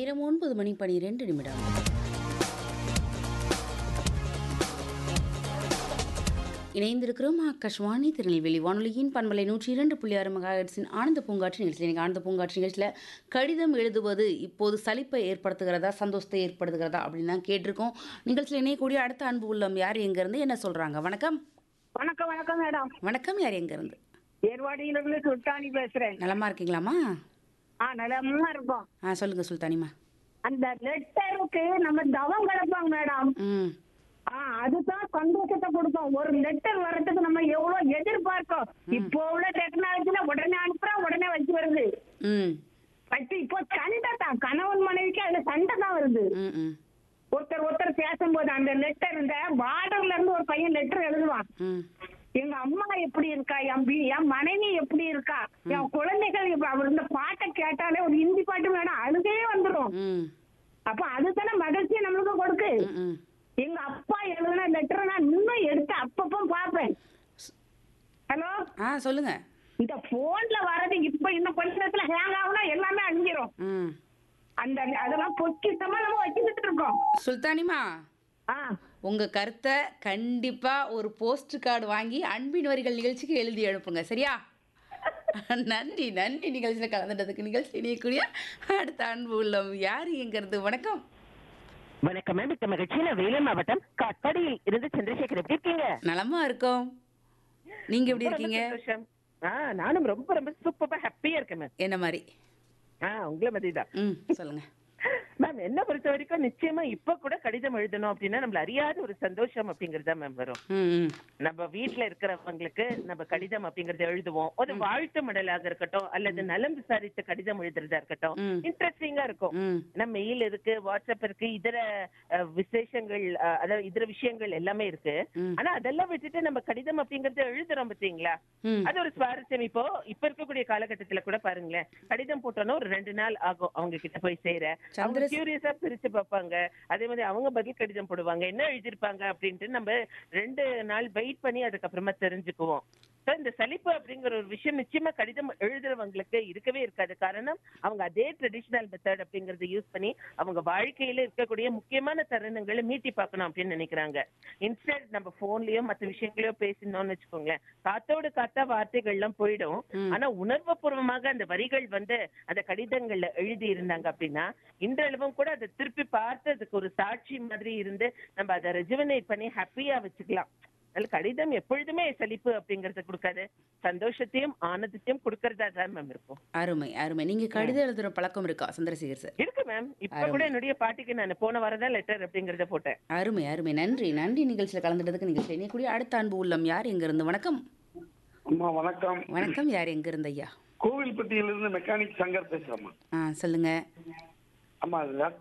நேரம் ஒன்பது மணி பனிரெண்டு நிமிடம் இணைந்திருக்கிறோம் ஆகாஷ்வாணி திருநெல்வேலி வானொலியின் பண்பலை நூற்றி இரண்டு புள்ளி ஆறு மெகாஹெட்ஸின் ஆனந்த பூங்காற்று நிகழ்ச்சி எனக்கு ஆனந்த பூங்காற்று நிகழ்ச்சியில் கடிதம் எழுதுவது இப்போது சலிப்பை ஏற்படுத்துகிறதா சந்தோஷத்தை ஏற்படுத்துகிறதா அப்படின்னு தான் கேட்டிருக்கோம் நிகழ்ச்சியில் இணையக்கூடிய அடுத்த அன்பு உள்ளம் யார் எங்கேருந்து என்ன சொல்கிறாங்க வணக்கம் வணக்கம் வணக்கம் மேடம் வணக்கம் யார் எங்கேருந்து ஏர்வாடியிலிருந்து சுல்தானி பேசுறேன் நலமா இருக்கீங்களாம்மா ஆ நலமா இருக்கும் ஆ சொல்லுங்கள் சுல்தானிமா அந்த லெட்டருக்கு நம்ம தவம் கிடப்பாங்க மேடம் ம் ஆ அதுதான் சந்தோஷத்தை கொடுக்கும் ஒரு லெட்டர் வர்றதுக்கு நம்ம எவ்வளவு எதிர்பார்க்கோம் இப்போ உள்ள டெக்னாலஜில உடனே அனுப்புறோம் உடனே வச்சு வருது ம் வச்சு இப்போ சண்டை தான் கணவன் மனைவிக்கு அதுல சண்டை தான் வருது ம் ம் ஒருத்தர் ஒருத்தர் பேசும்போது அந்த லெட்டர் இந்த பார்டர்ல இருந்து ஒரு பையன் லெட்டர் எழுதுவான் ம் எங்க அம்மா எப்படி இருக்கா என் பி- என் மனைவி எப்படி இருக்கா என் குழந்தைகள் இப்ப அவர் இந்த பாட்டை கேட்டாலே ஒரு ஹிந்தி பாட்டு வேணும் அழுகே வந்துரும் ம் அப்ப அதுதானே மகிழ்ச்சியை நம்மளுக்கு கொடுக்கு ம் ம் எங்க அப்பா எழுதின லெட்டர் நான் இன்னும் எடுத்து அப்பப்போ பார்ப்பேன் ஹலோ ஆ சொல்லுங்க இந்த போன்ல வர்றது இப்ப இன்னும் கொஞ்ச நேரத்துல ஹேங் ஆகுனா எல்லாமே அழிஞ்சிரும் ம் அந்த அதெல்லாம் பொக்கித்தமா நம்ம வச்சுக்கிட்டு இருக்கோம் சுல்தானிமா ஆ உங்க கருத்தை கண்டிப்பா ஒரு போஸ்ட் கார்டு வாங்கி அன்பின் வரிகள் நிகழ்ச்சிக்கு எழுதி அனுப்புங்க சரியா நன்றி நன்றி நிகழ்ச்சியில் கலந்துட்டதுக்கு நிகழ்ச்சி இணையக்கூடிய அடுத்த அன்பு உள்ளம் யார் எங்கிறது வணக்கம் வணக்கம் மேம் மிக்க மகிழ்ச்சி நான் வேலூர் மாவட்டம் காட்பாடியில் இருந்து சந்திரசேகர் எப்படி இருக்கீங்க நலமா இருக்கோம் நீங்க எப்படி ரொம்ப இருக்கீங்க சந்தோஷம். ஆ நானும் ரொம்ப ரொம்ப சூப்பரா ஹாப்பியா இருக்கேன் மேம் என்ன மாதிரி ஆ உங்களை மாதிரி தான் ம் சொல்லுங்க மேம் என்ன பொறுத்த வரைக்கும் நிச்சயமா இப்ப கூட கடிதம் எழுதணும் அப்படின்னா நம்மள அறியாத ஒரு சந்தோஷம் அப்படிங்கறது தான் மேம் வரும் ம் ம் நம்ம வீட்ல இருக்கிறவங்களுக்கு நம்ம கடிதம் அப்படிங்கறத எழுதுவோம் ஒரு வாழ்த்து மடலாக இருக்கட்டும் அல்லது நலம் விசாரித்த கடிதம் எழுதுறதா இருக்கட்டும் ம். இன்ட்ரெஸ்டிங்கா இருக்கும் ம் ஏன்னா மெயில் இருக்கு வாட்ஸ்அப் இருக்கு இதர அஹ், விசேஷங்கள் அஹ், அதாவது இதர விஷயங்கள் எல்லாமே இருக்கு ம். ஆனா அதெல்லாம் விட்டுட்டு நம்ம கடிதம் அப்படிங்கறத எழுதுறோம் பாத்தீங்களா ம் அது ஒரு சுவாரஸ்யம் இப்போ இப்ப இருக்கக்கூடிய காலகட்டத்துல கூட பாருங்களேன் கடிதம் போட்டோன்னா ஒரு ரெண்டு நாள் ஆகும் அவங்க கிட்ட போய் சேர அவங்க சந்திரஸ்- கியூரியஸா பிரிச்சு பார்ப்பாங்க அதே மாதிரி அவங்க பதில் கடிதம் போடுவாங்க என்ன எழுதிருப்பாங்க அப்படின்ட்டு நம்ம ரெண்டு நாள் வெயிட் பண்ணி அதுக்கப்புறமா தெரிஞ்சுக்குவோம் So, இந்த சலிப்பு அப்படிங்கிற ஒரு விஷயம் நிச்சயமா கடிதம் எழுதுறவங்களுக்கு இருக்கவே இருக்காது காரணம் அவங்க அதே ட்ரெடிஷனல் மெத்தட் அப்படிங்கறத யூஸ் பண்ணி அவங்க வாழ்க்கையில இருக்கக்கூடிய முக்கியமான தருணங்களை மீட்டி பார்க்கணும் அப்படின்னு நினைக்கிறாங்க இன்ஸ்டன்ட் நம்ம போன்லயோ மத்த விஷயங்களையோ பேசினோம்னு வச்சுக்கோங்களேன் காத்தோடு காத்தா வார்த்தைகள்லாம் போயிடும் ம். ஆனா உணர்வுபூர்வமாக அந்த வரிகள் வந்து அந்த கடிதங்கள்ல எழுதி இருந்தாங்க அப்படின்னா இன்றளவும் கூட அதை திருப்பி பார்த்து அதுக்கு ஒரு சாட்சி மாதிரி இருந்து நம்ம அதை ரெஜுவனேட் பண்ணி ஹாப்பியா வச்சுக்கலாம் அதனால கடிதம் எப்பொழுதுமே சலிப்பு அப்படிங்கறத கொடுக்காது சந்தோஷத்தையும் ஆனந்தத்தையும் கொடுக்கறதா தான் மேம் இருக்கும் அருமை அருமை நீங்க கடிதம் எழுதுற பழக்கம் இருக்கா சந்திரசேகர் சார் இருக்கு மேம் இப்ப கூட என்னுடைய பாட்டிக்கு நான் போன வாரம் தான் லெட்டர் அப்படிங்கறத போட்டேன் அருமை அருமை நன்றி நன்றி நிகழ்ச்சியில் கலந்துட்டதுக்கு நிகழ்ச்சி இணையக்கூடிய அடுத்த அன்பு உள்ளம் யார் எங்கிருந்து வணக்கம் அம்மா வணக்கம் வணக்கம் யார் எங்கிருந்து ஐயா கோவில்பட்டியிலிருந்து மெக்கானிக் சங்கர் பேசுறேம்மா ஆ சொல்லுங்க அம்மா